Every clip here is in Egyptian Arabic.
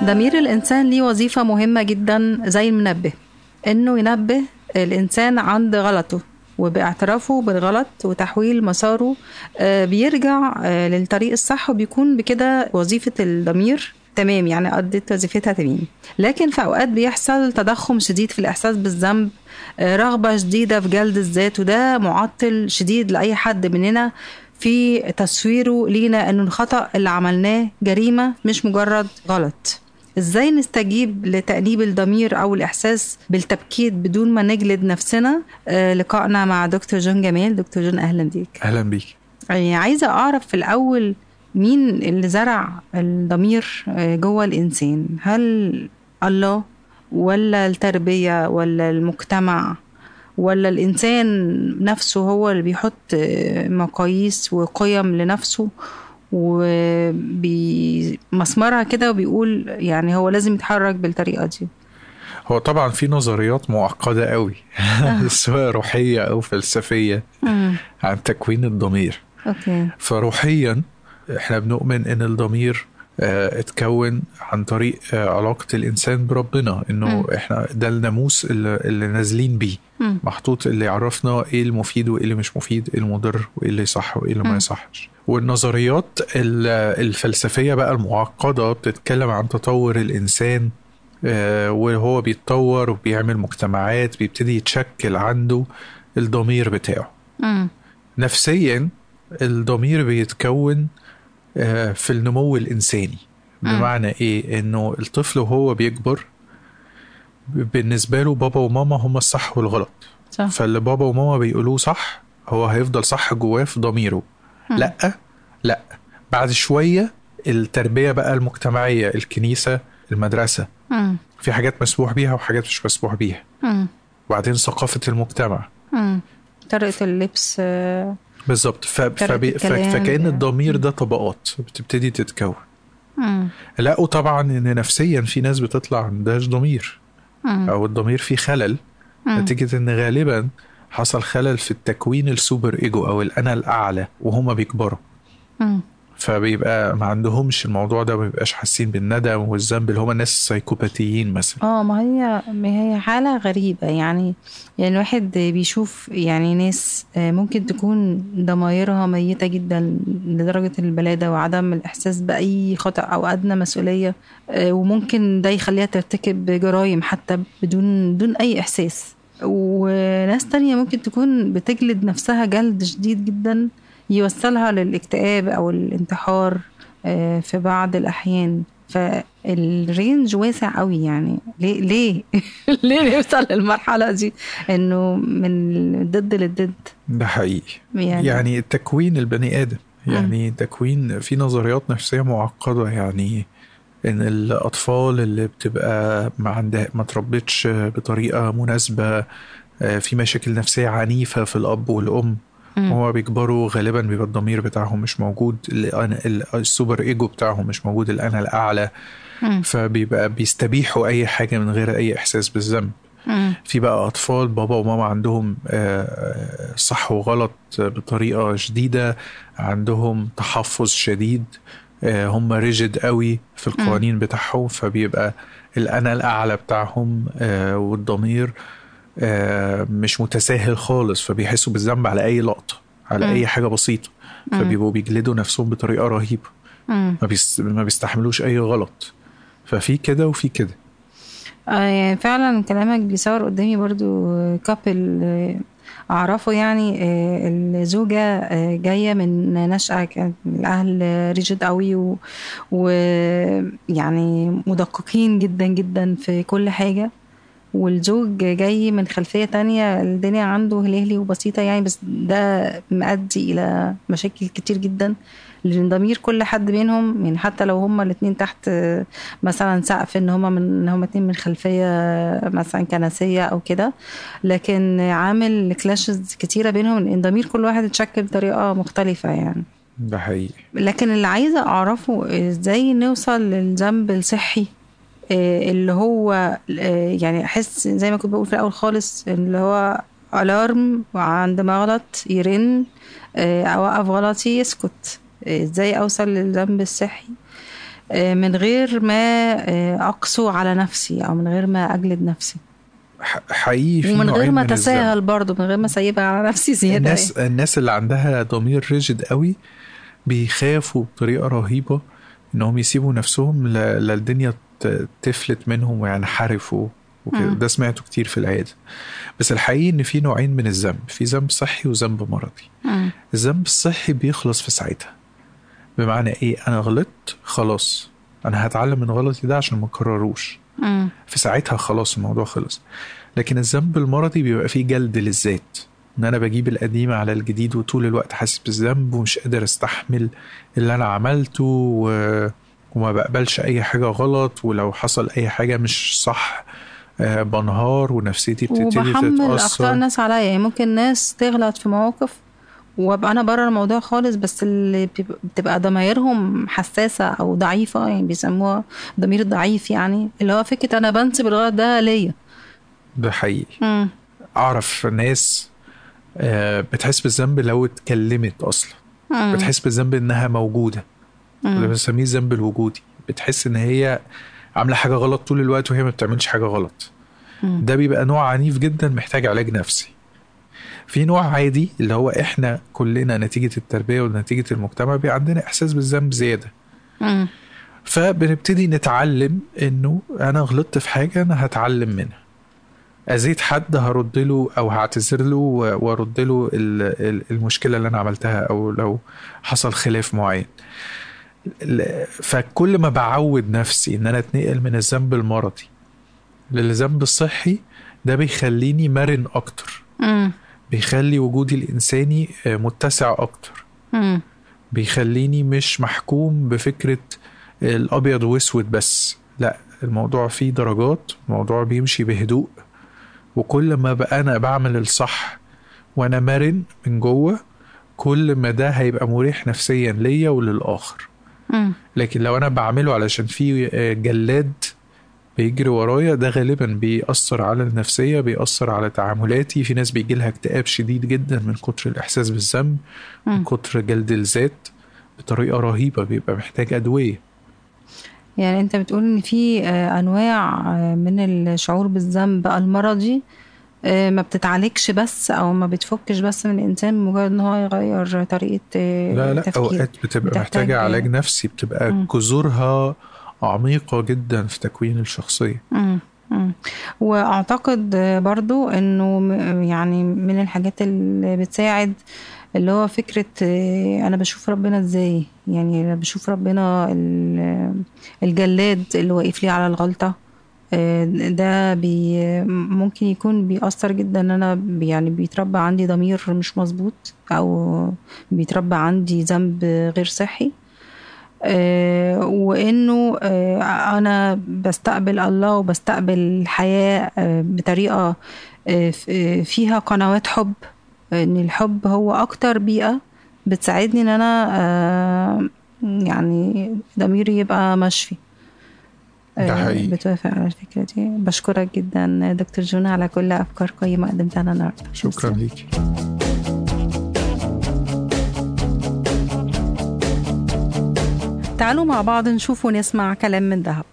ضمير الإنسان ليه وظيفة مهمة جدا زي المنبه إنه ينبه الإنسان عند غلطه وباعترافه بالغلط وتحويل مساره آه، بيرجع آه، للطريق الصح وبيكون بكده وظيفة الضمير تمام يعني قضت وظيفتها تمام لكن في اوقات بيحصل تضخم شديد في الاحساس بالذنب آه، رغبه شديده في جلد الذات وده معطل شديد لاي حد مننا في تصويره لينا انه الخطا اللي عملناه جريمه مش مجرد غلط ازاي نستجيب لتأنيب الضمير او الاحساس بالتبكيت بدون ما نجلد نفسنا آه، لقائنا مع دكتور جون جمال دكتور جون اهلا بيك اهلا بيك يعني عايزه اعرف في الاول مين اللي زرع الضمير آه، جوه الانسان هل الله ولا التربيه ولا المجتمع ولا الانسان نفسه هو اللي بيحط آه، مقاييس وقيم لنفسه وبمسمرها كده وبيقول يعني هو لازم يتحرك بالطريقه دي هو طبعا في نظريات معقدة قوي سواء روحية أو فلسفية مم. عن تكوين الضمير اوكي فروحيا احنا بنؤمن ان الضمير آه، اتكون عن طريق آه، علاقة الإنسان بربنا إنه مم. إحنا ده الناموس اللي, اللي نازلين بيه مم. محطوط اللي يعرفنا إيه المفيد وإيه اللي مش مفيد إيه المضر وإيه اللي صح وإيه اللي مم. ما يصحش والنظريات ال- الفلسفية بقى المعقدة بتتكلم عن تطور الإنسان آه، وهو بيتطور وبيعمل مجتمعات بيبتدي يتشكل عنده الضمير بتاعه مم. نفسيا الضمير بيتكون آه، في النمو الإنساني مم. بمعنى إيه إنه الطفل وهو بيكبر بالنسبة له بابا وماما هم الصح والغلط صح فاللي بابا وماما بيقولوه صح هو هيفضل صح جواه في ضميره مم. لا لا بعد شوية التربية بقى المجتمعية الكنيسة المدرسة مم. في حاجات مسموح بيها وحاجات مش مسموح بيها مم. وبعدين ثقافة المجتمع مم. طريقه اللبس آه، بالظبط ف... طريقة فبي... ف... الكلام. فكأن الضمير ده طبقات بتبتدي تتكون مم. لقوا طبعا ان نفسيا في ناس بتطلع عندهاش ضمير مم. او الضمير فيه خلل مم. نتيجة ان غالبا حصل خلل في التكوين السوبر ايجو او الانا الاعلى وهم بيكبروا مم. فبيبقى ما عندهمش الموضوع ده ما بيبقاش حاسين بالندم والذنب اللي هم الناس السايكوباتيين مثلا اه ما هي ما هي حالة غريبة يعني يعني الواحد بيشوف يعني ناس آه، ممكن تكون ضمايرها ميتة جدا لدرجة البلادة وعدم الإحساس بأي خطأ أو أدنى مسؤولية آه، وممكن ده يخليها ترتكب جرائم حتى بدون بدون أي إحساس وناس تانية ممكن تكون بتجلد نفسها جلد شديد جدا يوصلها للاكتئاب أو الانتحار آه، في بعض الأحيان فالرينج واسع قوي يعني ليه ليه ليه نوصل للمرحله دي انه من ضد للضد ده حقيقي يعني, يعني تكوين البني ادم يعني تكوين في نظريات نفسيه معقده يعني ان الاطفال اللي بتبقى ما عندها ما تربتش بطريقه مناسبه آه، في مشاكل نفسيه عنيفه في الاب والام مم. هما بيكبروا غالبا بيبقى الضمير بتاعهم مش موجود الأنا- ال- السوبر ايجو بتاعهم مش موجود الانا الاعلى مم. فبيبقى بيستبيحوا اي حاجه من غير اي احساس بالذنب مم. في بقى اطفال بابا وماما عندهم آه، آه، صح وغلط بطريقه شديده عندهم تحفظ شديد آه، هم ريجيد قوي في القوانين بتاعهم فبيبقى الانا الاعلى بتاعهم آه، والضمير آه، مش متساهل خالص فبيحسوا بالذنب على اي لقطه على مم. اي حاجه بسيطه فبيبقوا بيجلدوا نفسهم بطريقه رهيبه مم. ما, بيست... ما بيستحملوش اي غلط ففي كده وفي كده آه يعني فعلا كلامك بيصور قدامي برضو كابل اعرفه يعني آه، الزوجه آه، جايه من نشأة كانت الاهل ريجيد قوي و- ويعني مدققين جدا جدا في كل حاجه والزوج جاي من خلفية تانية الدنيا عنده هلهلي وبسيطة يعني بس ده مؤدي إلى مشاكل كتير جدا لأن ضمير كل حد بينهم يعني حتى لو هما الاتنين تحت آه، مثلا سقف ان هما من ان هما اتنين من خلفية مثلا كنسية او كده لكن عامل كلاشز كتيرة بينهم لان ضمير كل واحد اتشكل بطريقة مختلفة يعني ده حقيقي لكن اللي عايزة أعرفه إزاي نوصل للذنب الصحي آه، اللي هو آه، يعني أحس زي ما كنت بقول في الأول خالص اللي هو ألارم وعندما غلط يرن آه، أوقف غلطي يسكت آه، إزاي أوصل للذنب الصحي آه، من غير ما آه، اقسو على نفسي او من غير ما اجلد نفسي ح- حقيقي في ومن غير نوعين ما من الذنب. اتساهل برضه من غير ما اسيبها على نفسي زياده الناس الناس اللي عندها ضمير ريجيد قوي بيخافوا بطريقه رهيبه انهم يسيبوا نفسهم ل- للدنيا ت- تفلت منهم وينحرفوا وكده مم. ده سمعته كتير في العياده بس الحقيقي ان في نوعين من الذنب في ذنب صحي وذنب مرضي مم. الذنب الصحي بيخلص في ساعتها بمعنى ايه انا غلطت خلاص انا هتعلم من غلطي ده عشان ما اكرروش مم. في ساعتها خلاص الموضوع خلص لكن الذنب المرضي بيبقى فيه جلد للذات ان انا بجيب القديم على الجديد وطول الوقت حاسس بالذنب ومش قادر استحمل اللي انا عملته و... وما بقبلش اي حاجه غلط ولو حصل اي حاجه مش صح آه، بنهار ونفسيتي بتبتدي وبحمل اخطاء تتاثر الناس عليا يعني ممكن ناس تغلط في مواقف وابقى انا بره الموضوع خالص بس اللي بتبقى- بتبقى ضمايرهم حساسه او ضعيفه يعني بيسموها ضمير ضعيف يعني اللي هو فكره انا بنسب الغلط ده ليا ده حقيقي مم. اعرف ناس آه، بتحس بالذنب لو اتكلمت اصلا مم. بتحس بالذنب انها موجوده اللي مم. بنسميه الذنب الوجودي بتحس ان هي عامله حاجه غلط طول الوقت وهي ما بتعملش حاجه غلط مم. ده بيبقى نوع عنيف جدا محتاج علاج نفسي في نوع عادي اللي هو احنا كلنا نتيجه التربيه ونتيجه المجتمع بيبقى عندنا احساس بالذنب زياده مم. فبنبتدي نتعلم انه انا غلطت في حاجه انا هتعلم منها اذيت حد هرد له او هعتذر له و- وارد له ال- ال- المشكله اللي انا عملتها او لو حصل خلاف معين ال- فكل ما بعود نفسي ان انا اتنقل من الذنب المرضي للذنب الصحي ده بيخليني مرن اكتر مم. بيخلي وجودي الانساني آه، متسع اكتر مم. بيخليني مش محكوم بفكرة الأبيض وأسود بس لا الموضوع فيه درجات الموضوع بيمشي بهدوء وكل ما بقى أنا بعمل الصح وأنا مرن من جوه كل ما ده هيبقى مريح نفسيا ليا وللآخر مم. لكن لو أنا بعمله علشان في آه، جلاد بيجري ورايا ده غالبا بيأثر على النفسية بيأثر على تعاملاتي في ناس بيجي لها اكتئاب شديد جدا من كتر الإحساس بالذنب من مم. كتر جلد الذات بطريقة رهيبة بيبقى محتاج أدوية يعني انت بتقول ان في آه، انواع آه، من الشعور بالذنب المرضي آه، ما بتتعالجش بس او ما بتفكش بس من الانسان بمجرد ان هو يغير طريقه آه، لا لا تفكيره. أوقات بتبقى بتحتاج- محتاجة علاج نفسي بتبقى مم. جذورها عميقة جدا في تكوين الشخصية مم. مم. واعتقد آه، برضو انه م- يعني من الحاجات اللي بتساعد اللي هو فكرة آه، أنا بشوف ربنا إزاي يعني أنا بشوف ربنا ال- الجلاد اللي واقف لي على الغلطة آه، ده بي ممكن يكون بيأثر جدا ان انا بي- يعني بيتربى عندي ضمير مش مظبوط او بيتربى عندي ذنب غير صحي آه، وانه آه، انا بستقبل الله وبستقبل الحياة آه، بطريقة آه، ف- آه، فيها قنوات حب ان الحب هو اكتر بيئة بتساعدني ان انا آه، يعني ضميري يبقى مشفي ده آه، حقيقي. بتوافق على الفكرة دي بشكرك جدا دكتور جونا على كل أفكار قيمة قدمتها لنا النهاردة شكرا ليكي تعالوا مع بعض نشوف ونسمع كلام من ذهب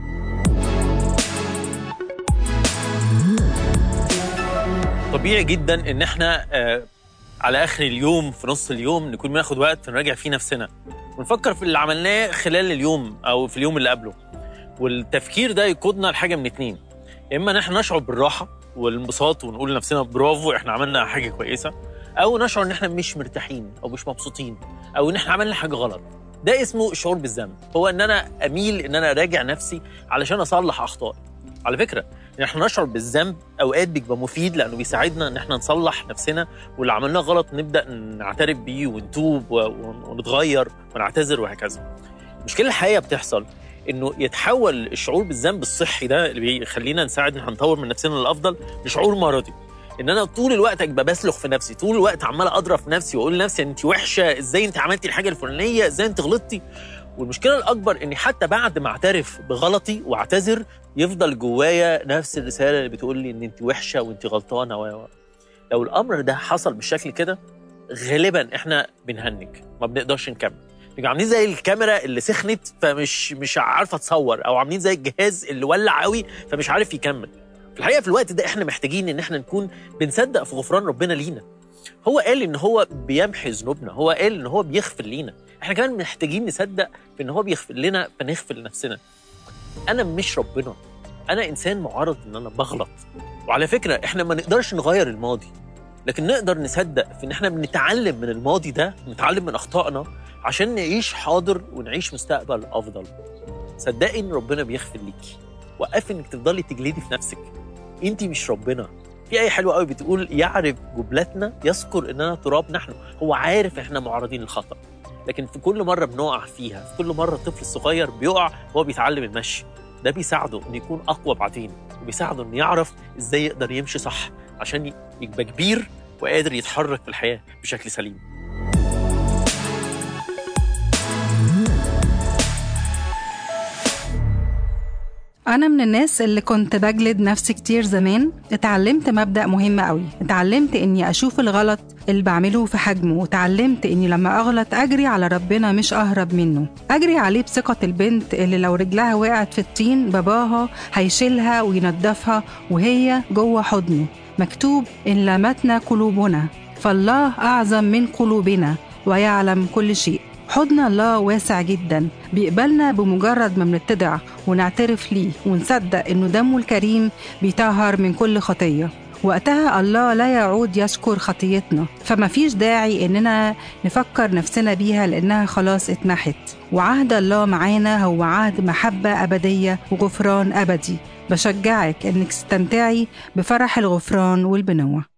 طبيعي جدا ان احنا آه، على اخر اليوم في نص اليوم نكون بناخد وقت نراجع فيه نفسنا ونفكر في اللي عملناه خلال اليوم او في اليوم اللي قبله والتفكير ده يقودنا لحاجه من اتنين يا اما ان احنا نشعر بالراحه والانبساط ونقول لنفسنا برافو احنا عملنا حاجه كويسه او نشعر ان احنا مش مرتاحين او مش مبسوطين او ان احنا عملنا حاجه غلط ده اسمه الشعور بالذنب هو ان انا اميل ان انا اراجع نفسي علشان اصلح اخطائي على فكره ان احنا نشعر بالذنب اوقات بيبقى مفيد لانه بيساعدنا ان احنا نصلح نفسنا واللي عملناه غلط نبدا نعترف بيه ونتوب و- ونتغير ونعتذر وهكذا. المشكله الحقيقيه بتحصل انه يتحول الشعور بالذنب الصحي ده اللي بيخلينا نساعد ان احنا نطور من نفسنا للافضل لشعور مرضي. ان انا طول الوقت ابقى بسلخ في نفسي، طول الوقت عمال اضرب في نفسي واقول لنفسي انت وحشه، ازاي انت عملتي الحاجه الفلانيه، ازاي انت غلطتي. والمشكله الاكبر اني حتى بعد ما اعترف بغلطي واعتذر يفضل جوايا نفس الرساله اللي بتقول لي ان انت وحشه وانت غلطانه و و. لو الامر ده حصل بالشكل كده غالبا احنا بنهنج ما بنقدرش نكمل بيبقوا عاملين زي الكاميرا اللي سخنت فمش مش عارفه تصور او عاملين زي الجهاز اللي ولع قوي فمش عارف يكمل في الحقيقه في الوقت ده احنا محتاجين ان احنا نكون بنصدق في غفران ربنا لينا هو قال ان هو بيمحي ذنوبنا هو قال ان هو بيغفر لينا احنا كمان محتاجين نصدق في ان هو بيغفر لنا فنغفر لنفسنا انا مش ربنا انا انسان معرض ان انا بغلط وعلى فكره احنا ما نقدرش نغير الماضي لكن نقدر نصدق في ان احنا بنتعلم من الماضي ده نتعلم من اخطائنا عشان نعيش حاضر ونعيش مستقبل افضل صدقي ان ربنا بيغفر ليكي وقفي انك تفضلي تجلدي في نفسك انت مش ربنا في ايه حلوه قوي بتقول يعرف جبلتنا يذكر اننا تراب نحن هو عارف احنا معرضين للخطا لكن في كل مره بنقع فيها في كل مره الطفل الصغير بيقع وهو بيتعلم المشي ده بيساعده انه يكون اقوى بعدين وبيساعده انه يعرف ازاي يقدر يمشي صح عشان يبقى كبير وقادر يتحرك في الحياه بشكل سليم أنا من الناس اللي كنت بجلد نفسي كتير زمان اتعلمت مبدأ مهم قوي اتعلمت إني أشوف الغلط اللي بعمله في حجمه وتعلمت إني لما أغلط أجري على ربنا مش أهرب منه أجري عليه بثقة البنت اللي لو رجلها وقعت في الطين باباها هيشيلها وينضفها وهي جوه حضنه مكتوب إن لمتنا قلوبنا فالله أعظم من قلوبنا ويعلم كل شيء حضن الله واسع جدا بيقبلنا بمجرد ما بنتدع ونعترف ليه ونصدق انه دمه الكريم بيطهر من كل خطيه وقتها الله لا يعود يشكر خطيتنا فما فيش داعي اننا نفكر نفسنا بيها لانها خلاص اتمحت وعهد الله معانا هو عهد محبه ابديه وغفران ابدي بشجعك انك تستمتعي بفرح الغفران والبنوه